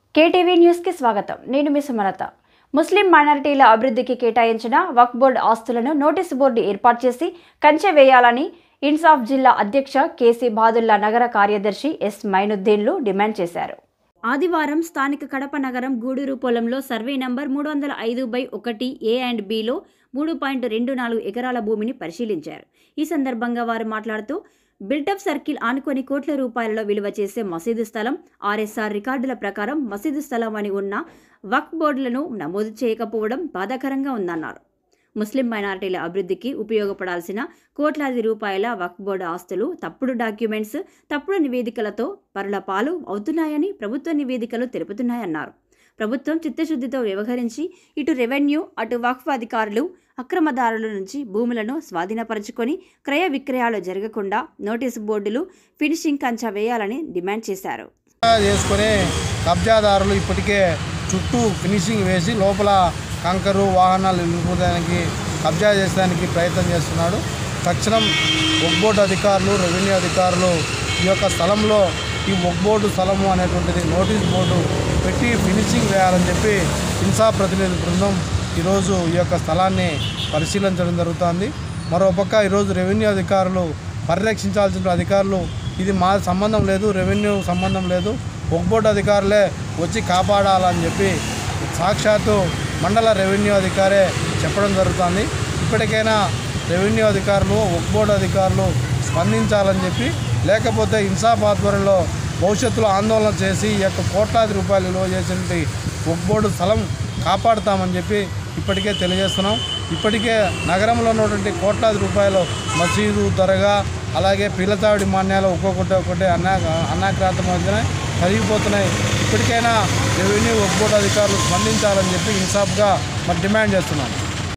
KTV న్యూస్కి స్వాగతం నేను మీ సుమలత ముస్లిం మైనారిటీల అభివృద్ధికి కేటాయించిన వక్ఫ్ బోర్డు ఆస్తులను నోటీసు బోర్డు ఏర్పాటు చేసి కంచె వేయాలని ఇన్సాఫ్ జిల్లా అధ్యక్ష కేసీ బాదుల్లా నగర కార్యదర్శి ఎస్ మైనుద్దీన్లు డిమాండ్ చేశారు ఆదివారం స్థానిక కడప నగరం గూడూరు పొలంలో సర్వే నంబర్ మూడు వందల ఐదు బై ఒకటి ఏ అండ్ బిలో మూడు పాయింట్ రెండు నాలుగు ఎకరాల భూమిని పరిశీలించారు ఈ సందర్భంగా వారు మాట్లాడుతూ బిల్టప్ సర్కిల్ ఆనుకొని కోట్ల రూపాయలలో విలువ చేసే మసీదు స్థలం ఆర్ఎస్ఆర్ రికార్డుల ప్రకారం మసీదు స్థలం అని ఉన్న వక్ఫ్ బోర్డులను నమోదు చేయకపోవడం బాధాకరంగా ఉందన్నారు ముస్లిం మైనారిటీల అభివృద్ధికి ఉపయోగపడాల్సిన కోట్లాది రూపాయల వక్ఫ్ బోర్డు ఆస్తులు తప్పుడు డాక్యుమెంట్స్ తప్పుడు నివేదికలతో పరుల పాలు అవుతున్నాయని ప్రభుత్వ నివేదికలు తెలుపుతున్నాయన్నారు ప్రభుత్వం చిత్తశుద్ధితో వ్యవహరించి ఇటు రెవెన్యూ అటు వక్ఫ్ అధికారులు అక్రమదారుల నుంచి భూములను స్వాధీనపరచుకొని క్రయ విక్రయాలు జరగకుండా నోటీసు బోర్డులు ఫినిషింగ్ కంచా వేయాలని డిమాండ్ చేశారు చేసుకుని కబ్జాదారులు ఇప్పటికే చుట్టూ ఫినిషింగ్ వేసి లోపల కంకరు వాహనాలు నిలుపుకోవడానికి కబ్జా చేసడానికి ప్రయత్నం చేస్తున్నాడు తక్షణం ఒక్బోర్డు అధికారులు రెవెన్యూ అధికారులు ఈ యొక్క స్థలంలో ఈ ఒక్బోర్డు స్థలము అనేటువంటిది నోటీస్ బోర్డు పెట్టి ఫినిషింగ్ వేయాలని చెప్పి హింసా ప్రతినిధి బృందం ఈరోజు ఈ యొక్క స్థలాన్ని పరిశీలించడం జరుగుతోంది మరోపక్క ఈరోజు రెవెన్యూ అధికారులు పరిరక్షించాల్సిన అధికారులు ఇది మా సంబంధం లేదు రెవెన్యూ సంబంధం లేదు ఒక్బోర్డు అధికారులే వచ్చి కాపాడాలని చెప్పి సాక్షాత్తు మండల రెవెన్యూ అధికారే చెప్పడం జరుగుతుంది ఇప్పటికైనా రెవెన్యూ అధికారులు ఒక్బోర్డు అధికారులు స్పందించాలని చెప్పి లేకపోతే ఇన్సాఫ్ ఆధ్వర్యంలో భవిష్యత్తులో ఆందోళన చేసి ఈ యొక్క కోట్లాది రూపాయలు విలువ చేసినటువంటి ఒక్బోర్డు స్థలం కాపాడుతామని చెప్పి ఇప్పటికే తెలియజేస్తున్నాం ఇప్పటికే నగరంలో ఉన్నటువంటి కోట్లాది రూపాయలు మసీదు దర్గా అలాగే పిల్లతావిడి మాన్యాలు ఒక్కొక్కటి ఒక్కటి అన్నా అన్నాక్రాంతం అవుతున్నాయి కరిగిపోతున్నాయి ఇప్పటికైనా రెవెన్యూ ఒక్బోర్డు అధికారులు స్పందించాలని చెప్పి ఇన్సాఫ్గా మరి డిమాండ్ చేస్తున్నాం